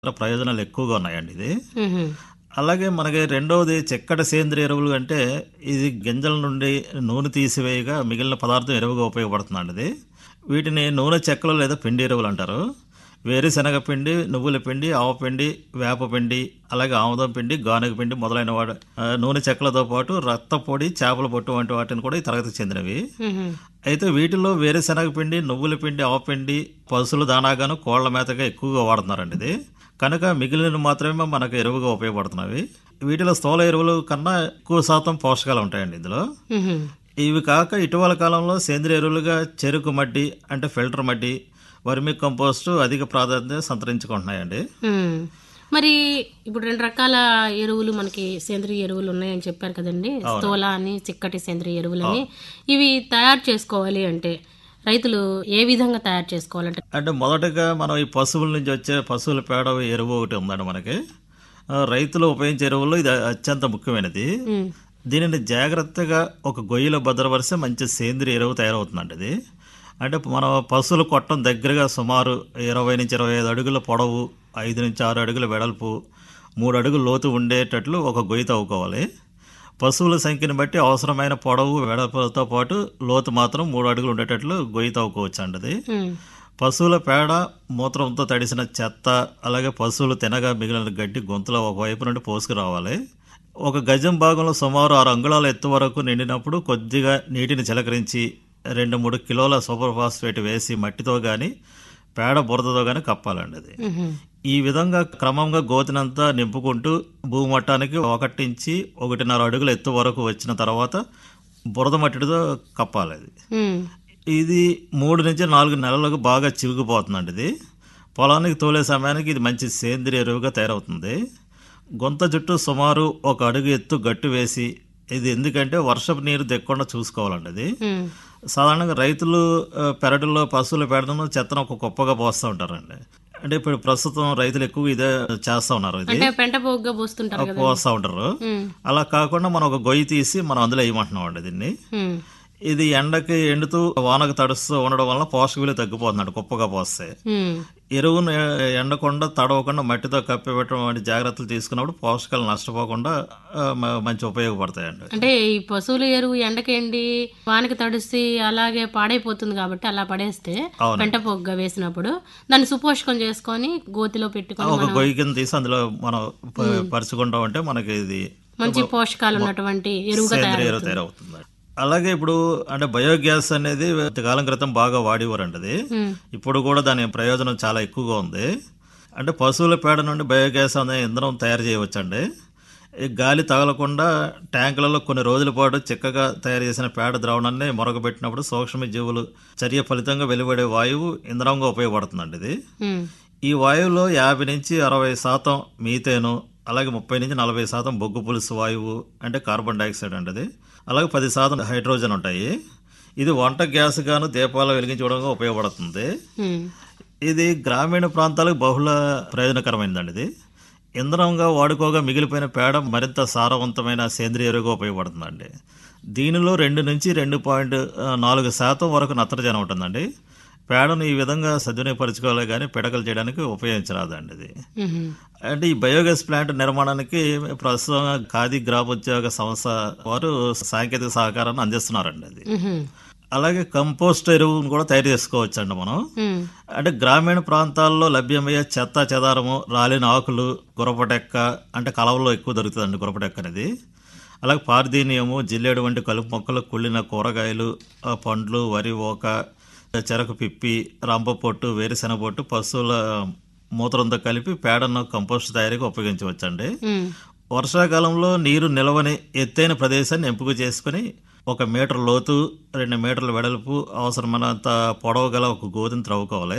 ప్రయోజనాలు ఎక్కువగా ఉన్నాయండి ఇది మ్మ్. అలాగే మనకి రెండవది చెక్కటి సేంద్రియ ఎరువులు అంటే ఇది గింజల నుండి నూనె తీసివేయగా మిగిలిన పదార్థం ఎరువుగా ఉపయోగపడుతుందండి ఇది వీటిని నూనె చెక్కలు లేదా పిండి ఎరువులు అంటారు వేరుశనగ పిండి నువ్వుల పిండి ఆవపిండి వేప పిండి అలాగే ఆముదం పిండి గానుగ పిండి మొదలైన వాడు ఆ, నూనె చెక్కలతో పాటు రక్త పొడి చేపల పొట్టు వంటి వాటిని కూడా ఈ తరగతికి చెందినవి మ్మ్. అయితే వీటిలో వేరుశనగ పిండి నువ్వుల పిండి ఆవపిండి పశువుల దానాగాను కోళ్ల మేతగా ఎక్కువగా వాడుతున్నారండి ఇది కనుక మిగిలిన మాత్రమే మనకు ఎరువుగా ఉపయోగపడుతున్నవి వీటిలో స్థూల ఎరువులు కన్నా ఎక్కువ శాతం పోషకాలు ఉంటాయండి ఇందులో మ్మ్. ఇవి కాక ఇటీవల కాలంలో సేంద్రియ ఎరువులుగా చెరుకు మడ్డి అంటే ఫిల్టర్ మడ్డి వర్మి కంపోస్ట్ అధిక ప్రాధాన్యత సంతరించుకుంటున్నాయండి మ్మ్. మరి ఇప్పుడు రెండు రకాల ఎరువులు మనకి సేంద్రియ ఎరువులు ఉన్నాయని చెప్పారు కదండి స్థూల అని చిక్కటి సేంద్రియ ఎరువులని ఇవి తయారు చేసుకోవాలి అంటే రైతులు ఏ విధంగా తయారు చేసుకోవాలంటే అంటే మొదటగా మనం ఈ పశువుల నుంచి వచ్చే పశువుల పేడ ఎరువు ఒకటి ఉందండి మనకి ఆ, రైతులు ఉపయోగించే ఎరువుల్లో ఇది అత్యంత ముఖ్యమైనది మ్మ్. దీనిని జాగ్రత్తగా ఒక గొయ్యిలో భద్రపరిస్తే మంచి సేంద్రియ ఎరువు తయారవుతుందండి ఇది అంటే మన పశువుల కొట్టం దగ్గరగా సుమారు ఇరవై నుంచి ఇరవై ఐదు అడుగుల పొడవు ఐదు నుంచి ఆరు అడుగుల వెడల్పు మూడు అడుగుల లోతు ఉండేటట్లు ఒక గొయ్యి తవ్వుకోవాలి పశువుల సంఖ్యను బట్టి అవసరమైన పొడవు వెడల్పులతో పాటు లోతు మాత్రం మూడు అడుగులు ఉండేటట్లు గొయ్యి తవ్వుకోవచ్చు అండి అది మ్మ్. పశువుల పేడ మూత్రంతో తడిసిన చెత్త అలాగే పశువులు తినగా మిగిలిన గడ్డి గొంతులో ఒక వైపు నుండి పోసుకురావాలి ఒక గజం భాగంలో సుమారు ఆరు అంగుళాల ఎత్తు వరకు నిండినప్పుడు కొద్దిగా నీటిని చిలకరించి రెండు మూడు కిలోల సూపర్ ఫాస్ఫేట్ వేసి మట్టితో కానీ పేడ బురదతో కానీ కప్పాలండి అది మ్మ్. ఈ విధంగా క్రమంగా గోతినంతా నింపుకుంటూ భూమట్టానికి ఒకటి నుంచి ఒకటిన్నర అడుగుల ఎత్తు వరకు వచ్చిన తర్వాత బురద మట్టితో కప్పాలి అది మ్మ్. ఇది మూడు నుంచి నాలుగు నెలలకు బాగా చివుకుపోతుందండి ఇది పొలానికి తోలే సమయానికి ఇది మంచి సేంద్రియ ఎరువుగా తయారవుతుంది గొంత జుట్టు సుమారు ఒక అడుగు ఎత్తు గట్టు వేసి ఇది ఎందుకంటే వర్షపు నీరు తెక్కకుండా చూసుకోవాలండి అది మ్మ్. సాధారణంగా రైతులు ఆ, పెరడుల్లో పశువుల పెడను చెత్తను ఒక కుప్పగా పోస్తూ ఉంటారండి అంటే ఇప్పుడు ప్రస్తుతం రైతులు ఎక్కువ ఇదే చేస్తూ ఉన్నారు ఇది అంటే పెంట పోగ్గా పోస్తుంటారు కదా పోస్తూ ఉంటారు మ్మ్. అలా కాకుండా మనం ఒక గొయ్యి తీసి మనం అందులో వేయమంటున్నాం అండి దీన్ని మ్మ్. ఇది ఎండకి ఎండుతూ వానకు తడుస్తూ ఉండడం వల్ల పోషక విలువ తగ్గిపోతున్నాడు కుప్పగా పోస్తే మ్మ్. ఎరువును ఎ- ఎండకుండా తడవకుండా మట్టితో కప్పిపెట్టడం వంటి జాగ్రత్తలు తీసుకున్నప్పుడు పోషకాలు నష్టపోకుండా ఆ, మ- మంచి ఉపయోగపడతాయండి అంటే ఈ పశువుల ఎరువు ఎండకెండి వానకి తడిసి అలాగే పాడైపోతుంది కాబట్టి అలా పడేస్తే అవును. పెంట పొగ్గ వేసినప్పుడు దాన్ని సుపోషకం చేసుకొని గోతిలో పెట్టుకొని ఒక గొయ్యి కింద తీసి అందులో మనం ప- పరుచుకుంటాం అంటే మనకి ఇది మంచి పోషకాలు ఉన్నటువంటి ఎరువుగా సేంద్రియ ఎరువు తయారవుతుంది అలాగే ఇప్పుడు అంటే బయోగ్యాస్ అనేది కాలం క్రితం బాగా వాడేవారండి అది మ్మ్. ఇప్పుడు కూడా దాని ప్రయోజనం చాలా ఎక్కువగా ఉంది అంటే పశువుల పేడ నుండి బయోగ్యాస్ అనే ఇంధనం తయారు చేయవచ్చండి ఈ గాలి తగలకుండా ట్యాంకులలో కొన్ని రోజుల పాటు చిక్కగా తయారు చేసిన పేడ ద్రావణాన్ని మొరగబెట్టినప్పుడు సూక్ష్మజీవులు చర్య ఫలితంగా వెలువడే వాయువు ఇంధనంగా ఉపయోగపడుతుందండి ఇది మ్మ్. ఈ వాయువులో యాభై నుంచి అరవై శాతం మీథేను అలాగే ముప్పై నుంచి నలభై శాతం బొగ్గు పులుసు వాయువు అంటే కార్బన్ డైఆక్సైడ్ అంటే అది అలాగే పది శాతం హైడ్రోజన్ ఉంటాయి ఇది వంట గ్యాస్ గాను దీపాలు వెలిగించడంగా ఉపయోగపడుతుంది మ్మ్. ఇది గ్రామీణ ప్రాంతాలకు బహుళ ప్రయోజనకరమైనదండి ఇది ఇంధనంగా వాడుకోగా మిగిలిపోయిన పేడ మరింత సారవంతమైన సేంద్రియ ఎరువుగా ఉపయోగపడుతుందండి దీనిలో రెండు నుంచి రెండు పాయింట్ ఆ, నాలుగు శాతం వరకు నత్రజని ఉంటుందండి పేడను ఈ విధంగా సద్వినియోగపరచుకోవాలి కానీ పిడకలు చేయడానికి ఉపయోగించరాదండి ఇది మ్మ్. అంటే ఈ బయోగ్యాస్ ప్లాంట్ నిర్మాణానికి ప్రస్తుతం ఖాదీ గ్రామోద్యోగ సంస్థ వారు సాంకేతిక సహకారాన్ని అందిస్తున్నారండి అది మ్మ్. అలాగే కంపోస్ట్ ఎరువును కూడా తయారు చేసుకోవచ్చు అండి మనం మ్మ్. అంటే గ్రామీణ ప్రాంతాల్లో లభ్యమయ్యే చెత్త చెదారము రాలిన ఆకులు గురపటెక్క అంటే కలవలో ఎక్కువ దొరుకుతుందండి గురపటెక్క అనేది అలాగే పార్దీనియము జిల్లేడు వంటి కలుపు మొక్కలు కుళ్ళిన కూరగాయలు ఆ, పండ్లు వరి ఓక చెరకు పిప్పి రంప పొట్టు వేరుశెనగ పొట్టు పశువుల మూత్రంతో కలిపి పేడను కంపోస్ట్ తయారీకి ఉపయోగించవచ్చండి మ్మ్. వర్షాకాలంలో నీరు నిలవని ఎత్తైన ప్రదేశాన్ని ఎంపిక చేసుకుని ఒక మీటర్ లోతు రెండు మీటర్ల వెడల్పు అవసరమైనంత పొడవు గల ఒక గోధుమ త్రవ్వుకోవాలి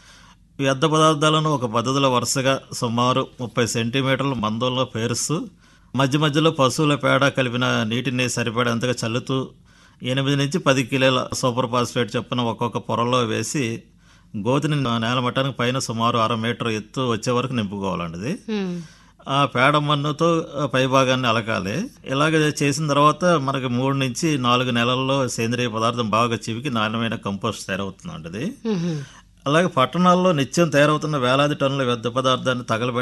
వ్యర్థ పదార్థాలను ఒక పద్ధతిలో వరుసగా సుమారు ముప్పై సెంటీమీటర్ల మందంలో పేరుస్తూ మధ్య మధ్యలో పశువుల పేడ కలిపిన నీటిని సరిపడేంతగా చల్లుతూ ఎనిమిది నుంచి పది కిలోల సూపర్ ఫాస్ఫేట్ చొప్పున ఒక్కొక్క పొరలో వేసి గోతిని నేల మట్టానికి పైన సుమారు అర మీటర్ ఎత్తు వచ్చే వరకు నింపుకోవాలండి ఇది మ్మ్. ఆ పేడ మన్నుతో పైభాగాన్ని అలకాలి ఇలాగ చేసిన తర్వాత మనకి మూడు నుంచి నాలుగు నెలల్లో సేంద్రియ పదార్థం బాగా చివికి నాణ్యమైన కంపోస్ట్ తయారవుతుందండి అది మ్మ్. అలాగే పట్టణాల్లో నిత్యం తయారవుతున్న వేలాది టన్నుల వ్యర్థ పదార్థాన్ని తగలబెట్టి